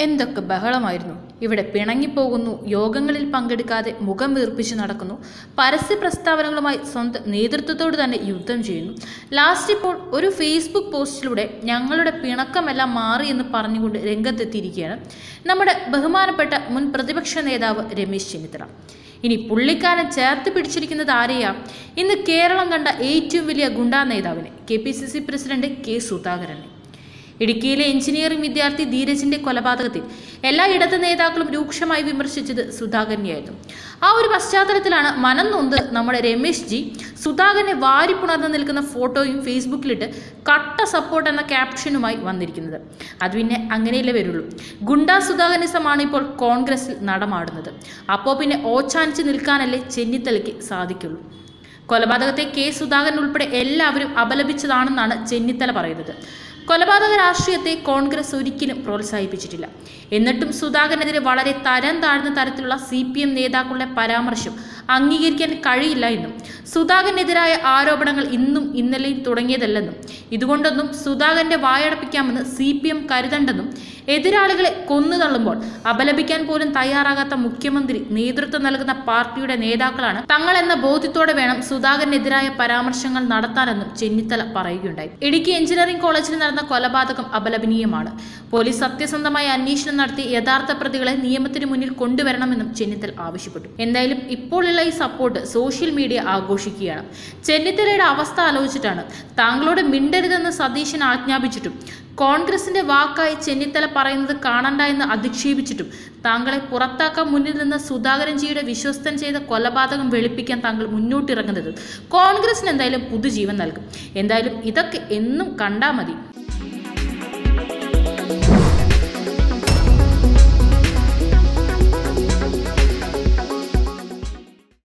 എന്തൊക്കെ ബഹളമായിരുന്നു ഇവിടെ പിണങ്ങിപ്പോകുന്നു യോഗങ്ങളിൽ പങ്കെടുക്കാതെ മുഖം വീർപ്പിച്ച് നടക്കുന്നു പരസ്യ പ്രസ്താവനകളുമായി സ്വന്തം നേതൃത്വത്തോട് തന്നെ യുദ്ധം ചെയ്യുന്നു ലാസ്റ്റ് ഇപ്പോൾ ഒരു ഫേസ്ബുക്ക് പോസ്റ്റിലൂടെ ഞങ്ങളുടെ പിണക്കമെല്ലാം മാറി എന്ന് പറഞ്ഞുകൊണ്ട് രംഗത്തെത്തിയിരിക്കുകയാണ് നമ്മുടെ ബഹുമാനപ്പെട്ട മുൻ പ്രതിപക്ഷ നേതാവ് രമേശ് ചെന്നിത്തല ഇനി പുള്ളിക്കാരൻ ചേർത്ത് പിടിച്ചിരിക്കുന്നത് ആരെയാ ഇന്ന് കേരളം കണ്ട ഏറ്റവും വലിയ ഗുണ്ടാ നേതാവിനെ K P C C president K സുധാകരനെ ഇടുക്കിയിലെ എഞ്ചിനീയറിംഗ് വിദ്യാർത്ഥി ധീരജിന്റെ കൊലപാതകത്തിൽ എല്ലാ ഇടത് നേതാക്കളും രൂക്ഷമായി വിമർശിച്ചത് സുധാകരനെയായിരുന്നു ആ ഒരു പശ്ചാത്തലത്തിലാണ് മനം നൊന്ത് നമ്മുടെ രമേശ് ജി സുധാകരനെ വാരിപ്പുണർന്ന് നിൽക്കുന്ന ഫോട്ടോയും ഫേസ്ബുക്കിലിട്ട് കട്ട സപ്പോർട്ട് എന്ന ക്യാപ്ഷനുമായി വന്നിരിക്കുന്നത് അത് പിന്നെ അങ്ങനെയല്ലേ വരുള്ളൂ ഗുണ്ടാ സുധാകരനിസമാണ് ഇപ്പോൾ കോൺഗ്രസിൽ നടമാടുന്നത് അപ്പോൾ പിന്നെ ഓച്ചാനിച്ച് നിൽക്കാനല്ലേ ചെന്നിത്തലയ്ക്ക് സാധിക്കുള്ളൂ കൊലപാതകത്തെ കെ സുധാകരൻ ഉൾപ്പെടെ എല്ലാവരും അപലപിച്ചതാണെന്നാണ് ചെന്നിത്തല പറയുന്നത് കൊലപാതക രാഷ്ട്രീയത്തെ കോൺഗ്രസ് ഒരിക്കലും പ്രോത്സാഹിപ്പിച്ചിട്ടില്ല എന്നിട്ടും സുധാകരനെതിരെ വളരെ തരം താഴ്ന്ന തരത്തിലുള്ള സി പി എം നേതാക്കളുടെ പരാമർശം അംഗീകരിക്കാൻ കഴിയില്ല എന്നും സുധാകരനെതിരായ ആരോപണങ്ങൾ ഇന്നും ഇന്നലെയും തുടങ്ങിയതല്ലെന്നും ഇതുകൊണ്ടൊന്നും സുധാകരന്റെ വായടപ്പിക്കാമെന്ന് സി പി എം കരുതണ്ടെന്നും എതിരാളികളെ കൊന്നു തള്ളുമ്പോൾ അപലപിക്കാൻ പോലും തയ്യാറാകാത്ത മുഖ്യമന്ത്രി നേതൃത്വം നൽകുന്ന പാർട്ടിയുടെ നേതാക്കളാണ് തങ്ങൾ എന്ന ബോധ്യത്തോടെ വേണം സുധാകരനെതിരായ പരാമർശങ്ങൾ നടത്താനെന്നും ചെന്നിത്തല പറയുകയുണ്ടായി ഇടുക്കി എഞ്ചിനീയറിംഗ് കോളേജിൽ നടന്ന കൊലപാതകം അപലപനീയമാണ് പോലീസ് സത്യസന്ധമായ അന്വേഷണം നടത്തി യഥാർത്ഥ പ്രതികളെ നിയമത്തിന് മുന്നിൽ കൊണ്ടുവരണമെന്നും ചെന്നിത്തല ആവശ്യപ്പെട്ടു എന്തായാലും ഇപ്പോഴുള്ള ഈ സപ്പോർട്ട് സോഷ്യൽ മീഡിയ ആഘോഷിക്കുകയാണ് ചെന്നിത്തലയുടെ അവസ്ഥ ആലോചിച്ചിട്ടാണ് താങ്കളോട് മിണ്ടരുതെന്ന് സതീശൻ ആജ്ഞാപിച്ചിട്ടും കോൺഗ്രസിന്റെ വാക്കായി ചെന്നിത്തല പറയുന്നത് കാണണ്ട എന്ന് അധിക്ഷേപിച്ചിട്ടും താങ്കളെ പുറത്താക്കാൻ മുന്നിൽ നിന്ന് സുധാകരൻ ജിയുടെ വിശ്വസ്തൻ ചെയ്ത കൊലപാതകം വെളുപ്പിക്കാൻ താങ്കൾ മുന്നോട്ടിറങ്ങുന്നത് കോൺഗ്രസിന് എന്തായാലും പുതുജീവൻ നൽകും എന്തായാലും ഇതൊക്കെ എന്നും കണ്ടാൽ മതി